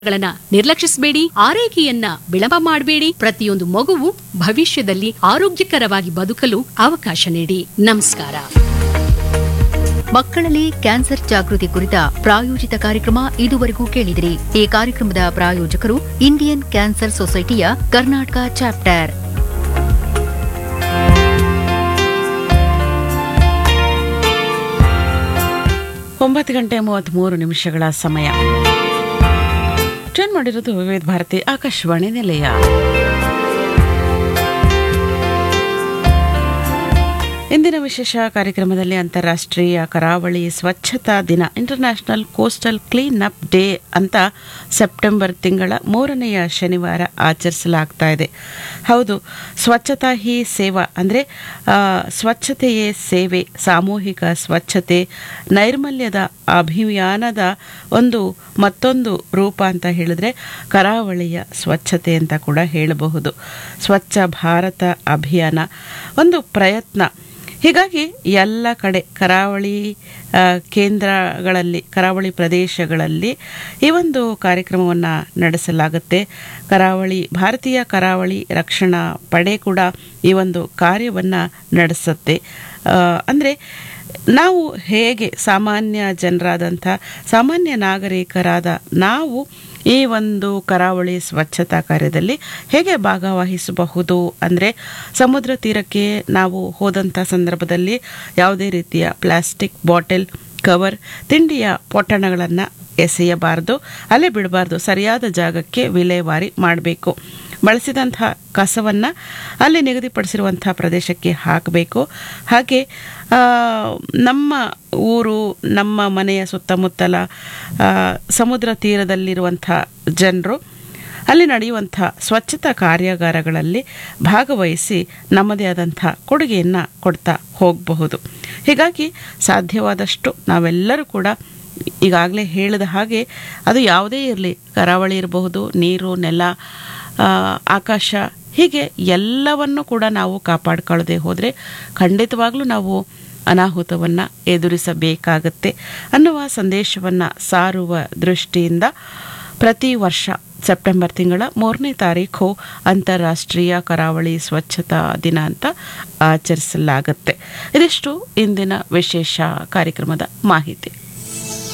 ಗಳನ್ನ ನಿರ್ಲಕ್ಷಿಸಬೇಡಿ ಆರೈಕೆಯನ್ನ ವಿಳಂಬ ಮಾಡಬೇಡಿ ಪ್ರತಿಯೊಂದು ಮಗುವು ಭವಿಷ್ಯದಲ್ಲಿ ಆರೋಗ್ಯಕರವಾಗಿ ಬದುಕಲು ಅವಕಾಶ ನೀಡಿ ನಮಸ್ಕಾರ ಮಕ್ಕಳಲ್ಲಿ ಕ್ಯಾನ್ಸರ್ ಜಾಗೃತಿ ಕುರಿತ ಪ್ರಾಯೋಜಿತ ಕಾರ್ಯಕ್ರಮ ಇದುವರೆಗೂ ಕೇಳಿದಿರಿ ಈ ಕಾರ್ಯಕ್ರಮದ ಪ್ರಾಯೋಜಕರು ಇಂಡಿಯನ್ ಕ್ಯಾನ್ಸರ್ ಸೊಸೈಟಿಯ ಕರ್ನಾಟಕ ಚಾಪ್ಟರ್ ಒಂಬತ್ತು ಗಂಟೆ ಮೂವತ್ತ್ಮೂರು ನಿಮಿಷಗಳ ಸಮಯ ಟ್ರೆಂಡ್ ಮಾಡಿರೋದು ವಿವಿಧ ಭಾರತಿ ಆಕಾಶವಾಣಿ ನಿಲಯ ಇಂದಿನ ವಿಶೇಷ ಕಾರ್ಯಕ್ರಮದಲ್ಲಿ ಅಂತಾರಾಷ್ಟ್ರೀಯ ಕರಾವಳಿ ಸ್ವಚ್ಛತಾ ದಿನ international coastal clean up day ಅಂತ ಸೆಪ್ಟೆಂಬರ್ ತಿಂಗಳ ಮೂರನೆಯ ಶನಿವಾರ ಆಚರಿಸಲಾಗ್ತಾ ಇದೆ ಹೌದು ಸ್ವಚ್ಛತಾ ಹಿ ಸೇವಾ ಅಂದರೆ ಸ್ವಚ್ಛತೆಯೇ ಸೇವೆ ಸಾಮೂಹಿಕ ಸ್ವಚ್ಛತೆ ನೈರ್ಮಲ್ಯದ ಅಭಿಯಾನದ ಒಂದು ಮತ್ತೊಂದು ರೂಪ ಅಂತ ಹೇಳಿದ್ರೆ ಕರಾವಳಿಯ ಸ್ವಚ್ಛತೆ ಅಂತ ಕೂಡ ಹೇಳಬಹುದು ಸ್ವಚ್ಛ ಭಾರತ ಅಭಿಯಾನ ಒಂದು ಪ್ರಯತ್ನ ಹೀಗಾಗಿ ಎಲ್ಲ ಕಡೆ ಕರಾವಳಿ ಆ, ಕೇಂದ್ರಗಳಲ್ಲಿ ಕರಾವಳಿ ಪ್ರದೇಶಗಳಲ್ಲಿ ಈ ಒಂದು ಕಾರ್ಯಕ್ರಮವನ್ನು ನಡೆಸಲಾಗುತ್ತೆ ಕರಾವಳಿ ಭಾರತೀಯ ಕರಾವಳಿ ರಕ್ಷಣಾ ಪಡೆ ಕೂಡ ಈ ಒಂದು ಕಾರ್ಯವನ್ನು ನಡೆಸುತ್ತೆ ಅಂದರೆ ನಾವು ಹೇಗೆ ಸಾಮಾನ್ಯ ಜನರಾದಂಥ ಸಾಮಾನ್ಯ ನಾಗರಿಕರಾದ ನಾವು ಈ ಒಂದು ಕರಾವಳಿ ಸ್ವಚ್ಛತಾ ಕಾರ್ಯದಲ್ಲಿ ಹೇಗೆ ಭಾಗವಹಿಸಬಹುದು ಅಂದರೆ ಸಮುದ್ರ ತೀರಕ್ಕೆ ನಾವು ಹೋದಂಥ ಸಂದರ್ಭದಲ್ಲಿ ಯಾವುದೇ ರೀತಿಯ ಪ್ಲಾಸ್ಟಿಕ್ ಬಾಟಲ್ ಕವರ್ ತಿಂಡಿಯ ಪೊಟ್ಟಣಗಳನ್ನು ಎಸೆಯಬಾರದು ಅಲ್ಲೇ ಬಿಡಬಾರ್ದು ಸರಿಯಾದ ಜಾಗಕ್ಕೆ ವಿಲೇವಾರಿ ಮಾಡಬೇಕು ಬಳಸಿದಂಥ ಕಸವನ್ನು ಅಲ್ಲಿ ನಿಗದಿಪಡಿಸಿರುವಂಥ ಪ್ರದೇಶಕ್ಕೆ ಹಾಕಬೇಕು ಹಾಗೆ ಆ, ನಮ್ಮ ಊರು ನಮ್ಮ ಮನೆಯ ಸುತ್ತಮುತ್ತಲ ಆ, ಸಮುದ್ರ ತೀರದಲ್ಲಿರುವಂಥ ಜನರು ಅಲ್ಲಿ ನಡೆಯುವಂಥ ಸ್ವಚ್ಛತಾ ಕಾರ್ಯಾಗಾರಗಳಲ್ಲಿ ಭಾಗವಹಿಸಿ ನಮ್ಮದೇ ಆದಂಥ ಕೊಡುಗೆಯನ್ನು ಕೊಡ್ತಾ ಹೋಗಬಹುದು ಹೀಗಾಗಿ ಸಾಧ್ಯವಾದಷ್ಟು ನಾವೆಲ್ಲರೂ ಕೂಡ ಈಗಾಗಲೇ ಹೇಳಿದ ಹಾಗೆ ಅದು ಯಾವುದೇ ಇರಲಿ ಕರಾವಳಿ ಇರಬಹುದು ನೀರು ನೆಲ ಆ, ಆಕಾಶ ಹೀಗೆ ಎಲ್ಲವನ್ನು ಕೂಡ ನಾವು ಕಾಪಾಡ್ಕೊಳ್ಳದೆ ಹೋದರೆ ಖಂಡಿತವಾಗ್ಲೂ ನಾವು ಅನಾಹುತವನ್ನು ಎದುರಿಸಬೇಕಾಗತ್ತೆ ಅನ್ನುವ ಸಂದೇಶವನ್ನು ಸಾರುವ ದೃಷ್ಟಿಯಿಂದ ಪ್ರತಿ ವರ್ಷ ಸೆಪ್ಟೆಂಬರ್ ತಿಂಗಳ ಮೂರನೇ ತಾರೀಕು ಅಂತಾರಾಷ್ಟ್ರೀಯ ಕರಾವಳಿ ಸ್ವಚ್ಛತಾ ದಿನ ಅಂತ ಆಚರಿಸಲಾಗುತ್ತೆ ಇದಿಷ್ಟು ಇಂದಿನ ವಿಶೇಷ ಕಾರ್ಯಕ್ರಮದ ಮಾಹಿತಿ